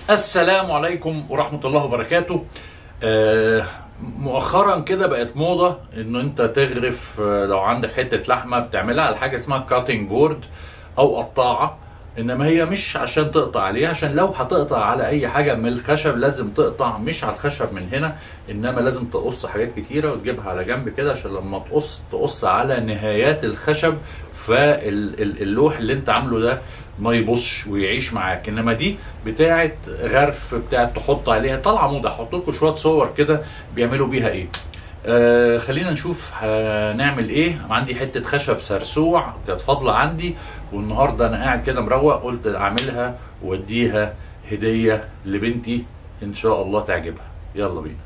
السلام عليكم ورحمة الله وبركاته آه، مؤخرا كده بقت موضة ان انت تغرف آه، لو عندك حتة لحمة بتعملها على حاجة اسمها كاتنج بورد او قطاعة انما هي مش عشان تقطع عليها عشان لو هتقطع على اي حاجة من الخشب لازم تقطع مش على الخشب من هنا انما لازم تقص حاجات كتيرة وتجيبها على جنب كده عشان لما تقص تقص على نهايات الخشب فاللوح اللي انت عامله ده ما يبصش ويعيش معاك انما دي بتاعه غرف بتاعه تحط عليها طالعه موضه هحط لكم شويه صور كده بيعملوا بيها ايه آه خلينا نشوف هنعمل ايه عندي حته خشب سرسوع كانت فاضله عندي والنهارده انا قاعد كده مروق قلت اعملها واديها هديه لبنتي ان شاء الله تعجبها يلا بينا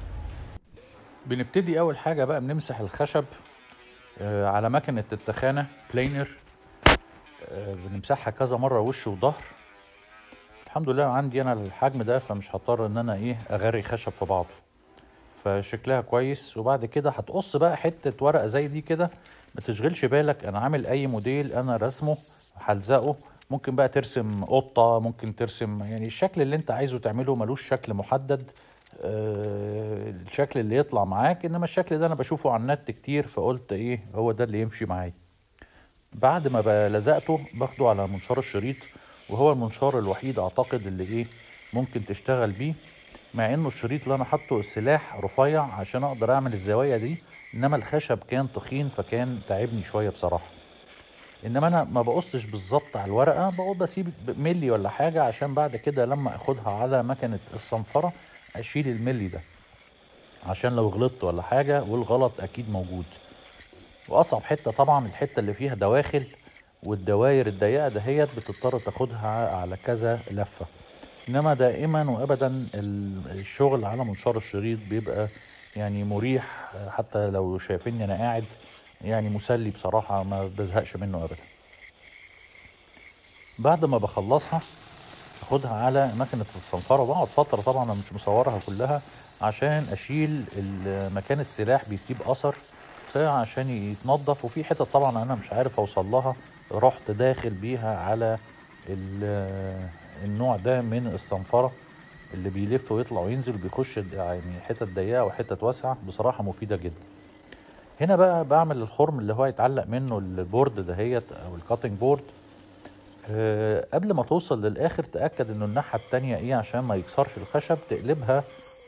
بنبتدي اول حاجه بقى بنمسح الخشب آه، على مكنه التخانه بلينر آه، بنمسحها كذا مره وش وظهر الحمد لله عندي انا الحجم ده فمش هضطر ان انا ايه اغري خشب في بعضه فشكلها كويس وبعد كده هتقص بقى حته ورقه زي دي كده ما تشغلش بالك انا عامل اي موديل انا رسمه هلزقه ممكن بقى ترسم قطه ممكن ترسم يعني الشكل اللي انت عايزه تعمله ملوش شكل محدد آه، الشكل اللي يطلع معاك انما الشكل ده انا بشوفه على النت كتير فقلت ايه هو ده اللي يمشي معايا بعد ما لزقته باخده على منشار الشريط وهو المنشار الوحيد اعتقد اللي ايه ممكن تشتغل بيه مع انه الشريط اللي انا حاطه السلاح رفيع عشان اقدر اعمل الزوايا دي انما الخشب كان تخين فكان تعبني شويه بصراحه انما انا ما بقصش بالظبط على الورقه بقعد بسيب ملي ولا حاجه عشان بعد كده لما اخدها على مكنه الصنفره اشيل الملي ده عشان لو غلطت ولا حاجه والغلط اكيد موجود واصعب حته طبعا الحته اللي فيها دواخل والدواير الضيقه دهيت بتضطر تاخدها على كذا لفه انما دائما وابدا ال- الشغل على منشار الشريط بيبقى يعني مريح حتى لو شايفيني انا قاعد يعني مسلي بصراحه ما بزهقش منه ابدا بعد ما بخلصها اخدها على مكنه الصنفره بقعد فتره طبعا انا مش مصورها كلها عشان اشيل ال- مكان السلاح بيسيب اثر فعشان يتنضف وفي حتت طبعا انا مش عارف اوصل لها رحت داخل بيها على ال- النوع ده من الصنفره اللي بيلف ويطلع وينزل وبيخش يعني حتت ضيقه وحتت واسعه بصراحه مفيده جدا هنا بقى بعمل الخرم اللي هو يتعلق منه البورد دهيت او الكاتنج بورد أه قبل ما توصل للاخر تاكد انه الناحيه التانية ايه عشان ما يكسرش الخشب تقلبها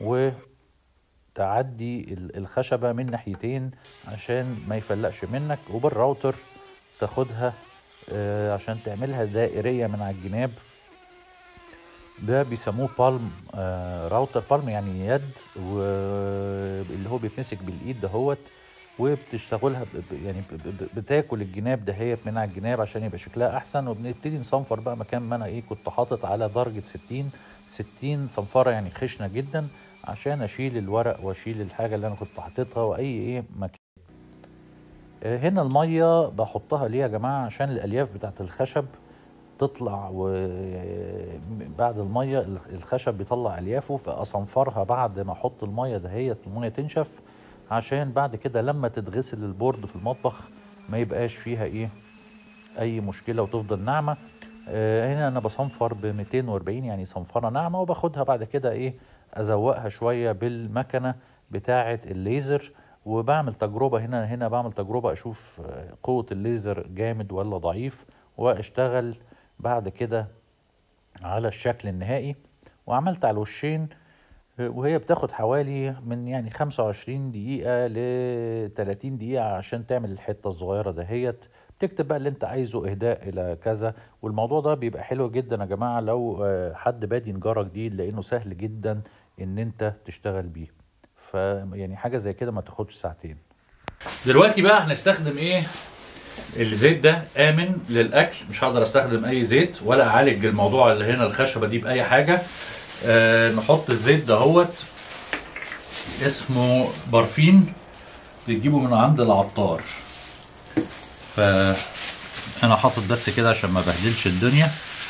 وتعدي ال- الخشبه من ناحيتين عشان ما يفلقش منك وبالراوتر تاخدها أه عشان تعملها دائريه من على الجناب ده بيسموه بالم آه راوتر بالم يعني يد واللي هو بيتمسك بالايد دهوت وبتشتغلها ب- ب- يعني ب- ب- بتاكل الجناب دهيت من على الجناب عشان يبقى شكلها احسن وبنبتدي نصنفر بقى مكان ما انا ايه كنت حاطط على درجه 60 60 صنفره يعني خشنه جدا عشان اشيل الورق واشيل الحاجه اللي انا كنت حاططها واي ايه مكان آه، هنا الميه بحطها ليه يا جماعه عشان الالياف بتاعت الخشب تطلع وبعد الميه الخشب بيطلع اليافه فاصنفرها بعد ما احط الميه دهيت الميه تنشف عشان بعد كده لما تتغسل البورد في المطبخ ما يبقاش فيها ايه اي مشكله وتفضل ناعمه آه هنا انا بصنفر ب 240 يعني صنفره ناعمه وباخدها بعد كده ايه ازوقها شويه بالمكنه بتاعه الليزر وبعمل تجربه هنا هنا بعمل تجربه اشوف آه، قوه الليزر جامد ولا ضعيف واشتغل بعد كده على الشكل النهائي وعملت على الوشين وهي بتاخد حوالي من يعني 25 دقيقة ل 30 دقيقة عشان تعمل الحتة الصغيرة دهيت تكتب بقى اللي انت عايزه اهداء الى كذا والموضوع ده بيبقى حلو جدا يا جماعة لو آه، حد بادي نجارة جديد لانه سهل جدا ان انت تشتغل بيه ف يعني حاجة زي كده ما تاخدش ساعتين دلوقتي بقى هنستخدم ايه الزيت ده امن للاكل مش هقدر استخدم اي زيت ولا اعالج الموضوع اللي هنا الخشبه دي باي حاجه آه نحط الزيت دهوت اسمه بارفين بتجيبه من عند العطار ف انا حاطط بس كده عشان ما بهدلش الدنيا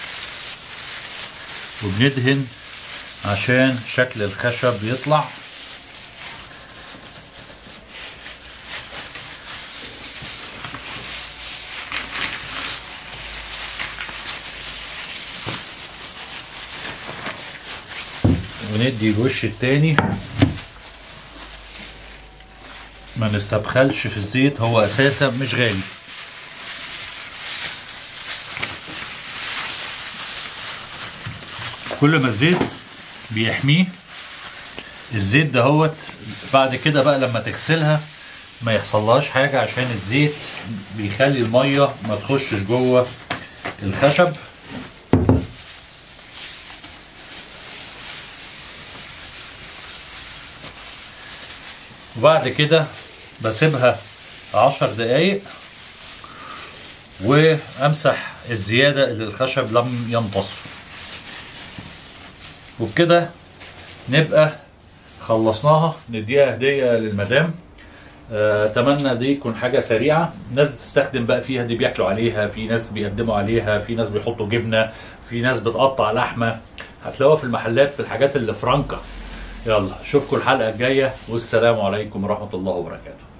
وبندهن عشان شكل الخشب يطلع وندي الوش التاني ما نستبخلش في الزيت هو اساسا مش غالي كل ما الزيت بيحميه الزيت دهوت بعد كده بقى لما تغسلها ما يحصلهاش حاجة عشان الزيت بيخلي المية ما تخشش جوه الخشب وبعد كده بسيبها عشر دقايق وامسح الزيادة اللي الخشب لم يمتصه وبكده نبقى خلصناها نديها هدية للمدام آه، اتمنى دي يكون حاجه سريعه ناس بتستخدم بقى فيها دي بياكلوا عليها في ناس بيقدموا عليها في ناس بيحطوا جبنه في ناس بتقطع لحمه هتلاقوها في المحلات في الحاجات اللي فرانكا يلا اشوفكم الحلقه الجايه والسلام عليكم ورحمه الله وبركاته